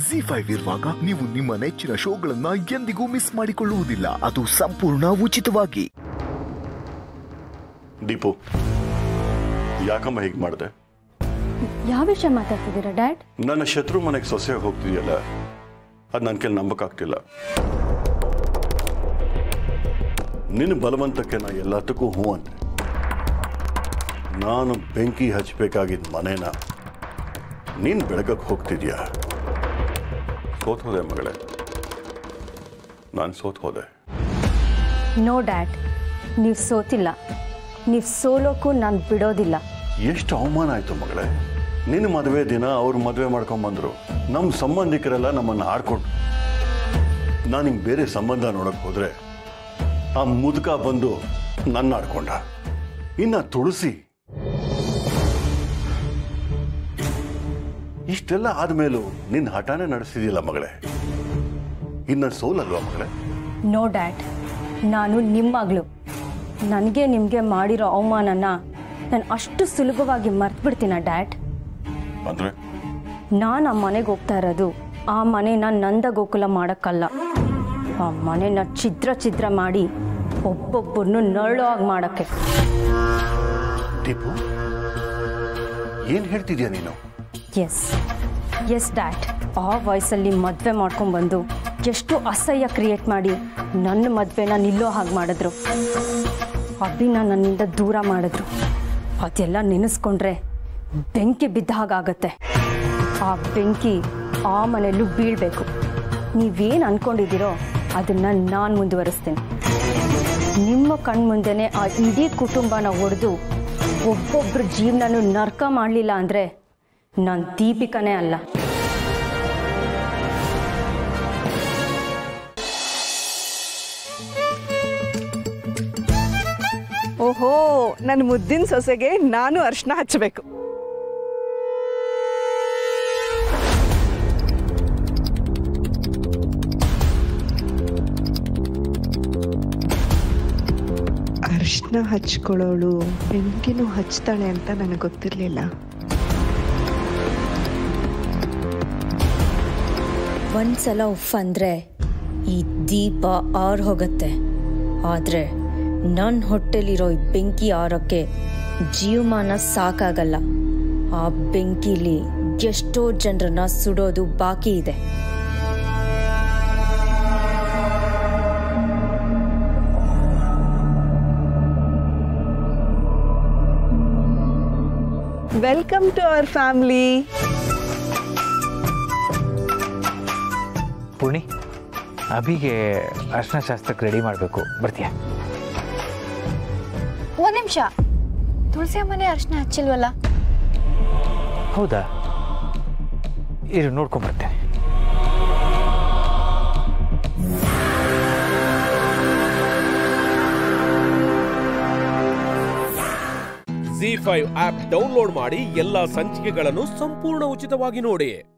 G five ಇರುವಾಗ ನೀವು ನಿಮ್ಮ ನೆಚ್ಚಿನ ಶೋಗಳನ್ನ ಎಂದಿಗೂ ಮಿಸ್ ಮಾಡಿಕೊಳ್ಳುವುದಿಲ್ಲ ಅದು ಸಂಪೂರ್ಣ ಉಚಿತವಾಗಿ ದೀಪು ಯಾಕಮ್ಮ ಹೀಗೆ ಮಾಡಿದೆ ಯಾವ ವಿಷಯ ಮಾತಾಡ್ತಿದ್ದೀರಾ ಡ್ಯಾಡ್ ನನ್ನ ಶತ್ರು ಮನೆಗೆ ಸೊಸೆ ಹೋಗ್ತಿದೆಯಲ್ಲ ಅದು ನನ್ನ ಕೈಲಿ ನಂಬಕ್ಕಾಗ್ತಿಲ್ಲ ನಿನ್ನ ಬಲವಂತಕ್ಕೆ ನಾ ಎಲ್ಲದಕ್ಕೂ ಹ್ಞೂ ಅಂದೆ ನಾನು ಬೆಂಕಿ ಹಚ್ಚಬೇಕಾಗಿದ್ದ ಮನೇನ ನೀನು ಬೆಳಗಕ್ಕೆ ಹೋಗ್ತಿದ್ಯಾ ಸೋತ್ ಹೋದೆ ಮಗಳೇ ನಾನು ಸೋತ್ ಹೋದೆ ನೋ ಡ್ಯಾಡ್ ನೀವು ಸೋತಿಲ್ಲ ನೀವು ಸೋಲೋಕ್ಕೂ ನಾನು ಬಿಡೋದಿಲ್ಲ ಎಷ್ಟು ಅವಮಾನ ಆಯ್ತು ಮಗಳೇ ನಿನ್ನ ಮದುವೆ ದಿನ ಅವ್ರು ಮದುವೆ ಮಾಡ್ಕೊಂಬಂದ್ರು ನಮ್ಮ ಸಂಬಂಧಿಕರೆಲ್ಲ ನಮ್ಮನ್ನು ಆಡ್ಕೊಂಡು ನಾನು ಹಿಂಗೆ ಬೇರೆ ಸಂಬಂಧ ನೋಡಕ್ ಹೋದ್ರೆ ಆ ಮುದುಕ ಬಂದು ನನ್ನ ಆಡ್ಕೊಂಡ ಇನ್ನ ತುಳಸಿ ಇಷ್ಟೆಲ್ಲ ಆದ್ಮೇಲೂ ನಿನ್ನ ಹಠಾನೇ ನಡೆಸಿದಿಲ್ಲ ಮಗಳೇ ಇನ್ನ ಸೋಲಲ್ವಾ ಮಗಳೇ ನೋ ಡ್ಯಾಡ್ ನಾನು ನಿಮ್ಮ ಮಗಳು ನನಗೆ ನಿಮಗೆ ಮಾಡಿರೋ ಅವಮಾನನ ನಾನು ಅಷ್ಟು ಸುಲಭವಾಗಿ ಮರ್ತ್ಬಿಡ್ತೀನ ಡ್ಯಾಡ್ ಅಂದ್ರೆ ನಾನು ಆ ಮನೆಗೆ ಹೋಗ್ತಾ ಇರೋದು ಆ ಮನೆನ ನಂದ ಗೋಕುಲ ಮಾಡೋಕ್ಕಲ್ಲ ಆ ಮನೆನ ಛಿದ್ರ ಛಿದ್ರ ಮಾಡಿ ಒಬ್ಬೊಬ್ಬರನ್ನು ನರಳೋ ಹಾಗೆ ಮಾಡೋಕ್ಕೆ ದೀಪು ಏನ್ ಹೇಳ್ತಿದ್ಯಾ ನೀನು ಎಸ್ ಎಸ್ ಡ್ಯಾಟ್ ಆ ವಯಸ್ಸಲ್ಲಿ ಮದುವೆ ಮಾಡ್ಕೊಂಡ್ಬಂದು ಎಷ್ಟು ಅಸಹ್ಯ ಕ್ರಿಯೇಟ್ ಮಾಡಿ ನನ್ನ ಮದುವೆನ ನಿಲ್ಲೋ ಹಾಗೆ ಮಾಡಿದ್ರು ಅಭಿನ ನನ್ನಿಂದ ದೂರ ಮಾಡಿದ್ರು ಅದೆಲ್ಲ ನೆನೆಸ್ಕೊಂಡ್ರೆ ಬೆಂಕಿ ಬಿದ್ದ ಹಾಗಾಗತ್ತೆ ಆ ಬೆಂಕಿ ಆ ಮನೆಯಲ್ಲೂ ಬೀಳಬೇಕು ನೀವೇನು ಅನ್ಕೊಂಡಿದ್ದೀರೋ ಅದನ್ನು ನಾನು ಮುಂದುವರಿಸ್ತೀನಿ ನಿಮ್ಮ ಕಣ್ಮುಂದೆನೆ ಆ ಇಡೀ ಕುಟುಂಬನ ಒಡೆದು ಒಬ್ಬೊಬ್ಬರ ಜೀವನನೂ ನರ್ಕ ಮಾಡಲಿಲ್ಲ ಅಂದರೆ ನಾನು ದೀಪಿಕನೇ ಅಲ್ಲ ಓಹೋ ನನ್ನ ಮುದ್ದಿನ ಸೊಸೆಗೆ ನಾನು ಅರ್ಶನ ಹಚ್ಚಬೇಕು ಅರ್ಶನ ಹಚ್ಕೊಳ್ಳೋಳು ಬೆಂಕಿನೂ ಹಚ್ತಾಳೆ ಅಂತ ನನಗೆ ಗೊತ್ತಿರಲಿಲ್ಲ ಒಂದ್ಸಲ ಉಫ್ ಅಂದರೆ ಈ ದೀಪ ಆರ್ ಹೋಗತ್ತೆ ಆದರೆ ನನ್ನ ಹೊಟ್ಟೆಲಿರೋ ಈ ಬೆಂಕಿ ಆರೋಕ್ಕೆ ಜೀವಮಾನ ಸಾಕಾಗಲ್ಲ ಆ ಬೆಂಕಿಲಿ ಎಷ್ಟೋ ಜನರನ್ನ ಸುಡೋದು ಬಾಕಿ ಇದೆ welcome to our family Poorni ಅಭಿಗೆ ಅರ್ಶನ ಶಾಸ್ತ್ರಕ್ಕೆ ರೆಡಿ ಮಾಡಬೇಕು ಬರ್ತೀಯಾ ಒಂದ್ ನಿಮಿಷ ತುಳಸಿ ಮನೆ ಅರ್ಶನ ಹಚ್ಚಿಲ್ವಲ್ಲ ಹೌದಾ ಇರು ನೋಡ್ಕೊಂಬರ್ತೇನೆ ಜಿ ಫೈವ್ ಆಪ್ ಡೌನ್ಲೋಡ್ ಮಾಡಿ ಎಲ್ಲಾ ಸಂಚಿಕೆಗಳನ್ನು ಸಂಪೂರ್ಣ ಉಚಿತವಾಗಿ ನೋಡಿ